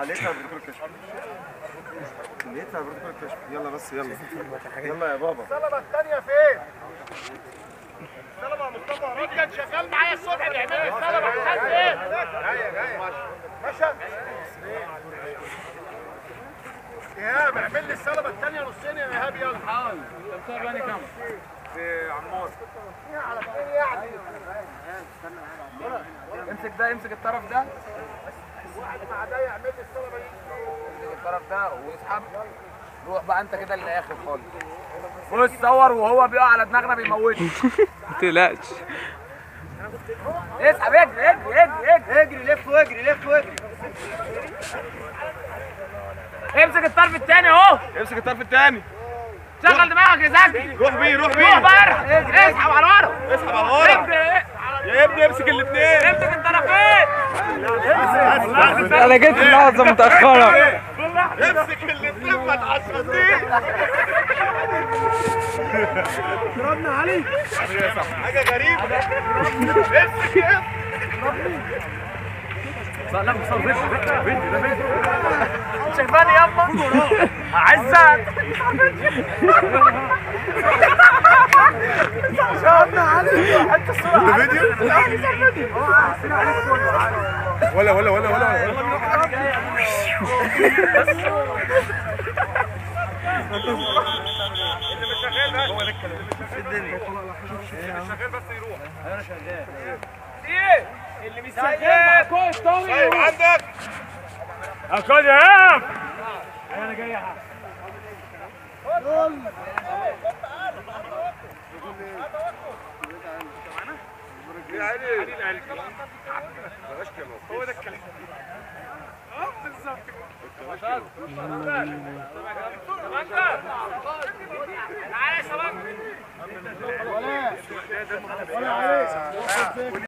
حليتها بروتوكول الكشف حليتها بروتوكول الكشف يلا بس يلا يلا يا بابا السلمه الثانيه فين؟ السلمه يا مصطفى مين كان شغال معايا الصبح بيعمل لي السلمه الثانيه فين؟ جايه جايه ماشي ايهاب اعمل لي السلمه الثانيه نصين يا ايهاب يلا حاضر طب بني كام في عمار على فين يعني؟ امسك ده امسك الطرف ده واحد مع ده يعمل لي السلمه دي امسك الطرف ده واسحب روح بقى انت كده للاخر خالص بص صور وهو بيقع على دماغنا بيموتنا ما تقلقش اسحب اجري اجري اجري اجري اجري لف واجري لف واجري امسك الطرف الثاني اهو امسك الطرف الثاني شغل دماغك يا زكي روح بيه روح روح بيه بره اسحب على ورا اسحب على ورا اجري يا ابني امسك الاثنين امسك الطرفين انا جيت اللحظه متاخره امسك الاثنين ما تعصبنيش ضربنا علي حاجه غريبه امسك يا شايفاني يابا عزت ضربنا علي حتى الصوره فيديو ولا ولا ولا ولا اللي مش شغال كويس طيب عندك اكل يا يا علي بلاش كلام هو ده الكلام اه بالظبط تعالى يا شباب ولا ولا عليك